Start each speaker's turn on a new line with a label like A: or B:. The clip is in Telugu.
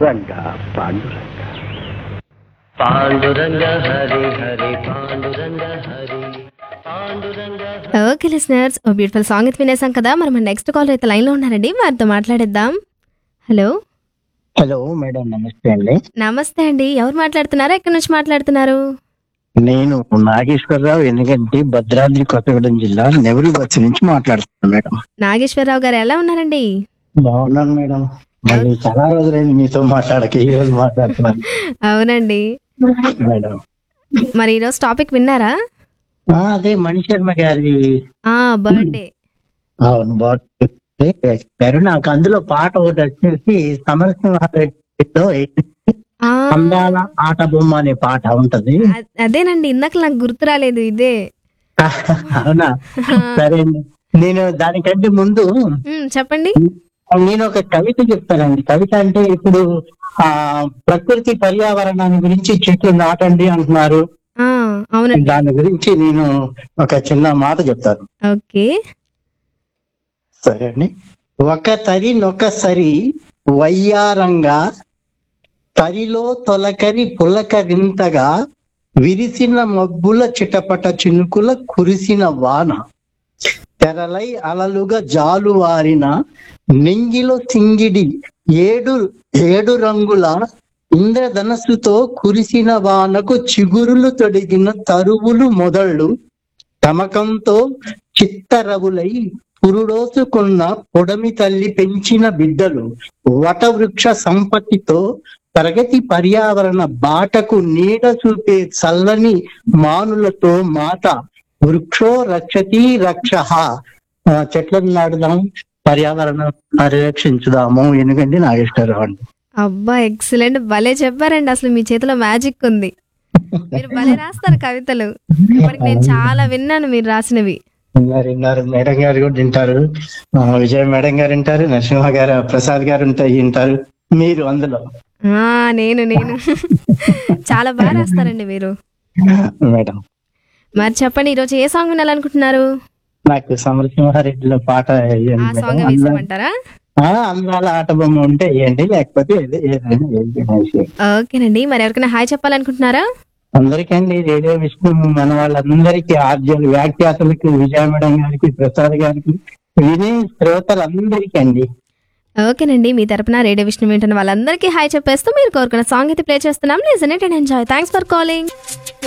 A: రంగ Panduranga
B: Panduranga Hari Hari Panduranga Hari Panduranga
C: okay listeners oh beautiful song అయితే వినేసాం కదా మరి మన నెక్స్ట్ కాల్ అయితే లైన్లో ఉన్నారండి వారితో మాట్లాడేద్దాం హలో
A: హలో మేడం నమస్తే అండి
C: నమస్తే అండి ఎవరు మాట్లాడుతున్నారా ఎక్కడి నుంచి మాట్లాడుతున్నారు
A: నేను నాగేశ్వరరావు ఎందుకంటే భద్రాద్రి కొత్తగూడెం జిల్లా నెవరి బస్సు నుంచి మాట్లాడుతున్నాను మేడం
C: నాగేశ్వరరావు గారు ఎలా ఉన్నారండి
A: బాగున్నాను మేడం మళ్ళీ చాలా రోజులైంది మీతో మాట్లాడక ఈ రోజు మాట్లాడుతున్నాను
C: అవునండి
A: మేడం
C: మరి ఈరోజు టాపిక్ విన్నారా
A: ఆ, అదే మణి శర్మ గారి
C: ఆ బర్త్డే
A: అవును బాగుంది గారు నాకు అందులో పాట ఒకటి వచ్చేసి సమరసింహారెడ్డిలో
C: ఆ,
A: అందాల ఆట బొమ్మ అనే పాట ఉంటది
C: అ- అదేనండి ఇందాక నాకు గుర్తు రాలేదు ఇదే
A: అవునా సరే అండి నేను దానికంటే ముందు
C: ఉమ్, చెప్పండి
A: నేను ఒక కవిత చెప్తానండి కవిత అంటే ఇప్పుడు ఆ ప్రకృతి పర్యావరణాన్ని గురించి చెట్లు నాటండి అంటున్నారు
C: ఆ అవునండి
A: దాని గురించి నేను ఒక చిన్న మాట చెప్తాను
C: ఓకే
A: సరే అండి ఒక తరి నొకసరి వయ్యారంగా తరిలో తొలకరి పులకరింతగా విరిసిన మబ్బుల చిటపట చినుకుల కురిసిన వాన తెరలై అలలుగా జాలువారిన నింగిలో సింగిడి ఏడు ఏడు రంగుల ఇంద్రధనస్సుతో కురిసిన వానకు చిగురులు తొడిగిన తరువులు మొదళ్ళు తమకంతో చిత్తరవులై పురుడోసుకున్న పొడమి తల్లి పెంచిన బిడ్డలు వటవృక్ష సంపత్తితో ప్రగతి పర్యావరణ బాటకు నీడ చూపే చల్లని మానులతో మాత వృక్షో రక్షతి రక్ష చెట్లను నాటుదాం పర్యావరణం పరిరక్షించుదాము ఎందుకంటే నాగేశ్వరరావు అండి
C: అబ్బా ఎక్సలెంట్ భలే చెప్పారండి అసలు మీ చేతిలో మ్యాజిక్ ఉంది మీరు భలే రాస్తారు కవితలు ఇప్పటికి నేను చాలా విన్నాను మీరు రాసినవి
A: విన్నారు విన్నారు మేడం గారు కూడా వింటారు ఆ, విజయ మేడం గారు వింటారు నరసింహ గారు ప్రసాద్ గారు ఉంటాయి వింటారు మీరు అందులో
C: ఆ నేను నేను చాలా బాగా రాస్తారండి మీరు
A: మేడం
C: మరి చెప్పండి ఈరోజు ఏ సాంగ్ వినాలనుకుంటున్నారు
A: నాకు సమరసింహారెడ్డిలో పాట వేయండి
C: ఆ
A: మేడం.
C: సాంగ్ వేసామంటారా
A: ఆ, అందాల ఆట బొమ్మ ఉంటే వేయండి లేకపోతే ఏది- ఏదైనా వేయండి నా విషయం.
C: ఓకేనండి మరి ఎవరికైనా హాయ్ చెప్పాలనుకుంటున్నారా
A: అందరికండి రేడియో విష్ణు మన వాళ్ళందరికీ ఆర్జులు వ్యాఖ్యాతలకు విజయ మేడం గారికి ప్రసాద్ గారికి వినే శ్రోతలందరికీ అండి
C: ఓకేనండి మీ తరపున రేడియో విష్ణు వింటున్న వాళ్ళందరికీ హాయ్ చెప్పేస్తూ మీరు కోరుకున్న సాంగ్ అయితే ప్లే చేస్తున్నాం listen it and enjoy thanks for calling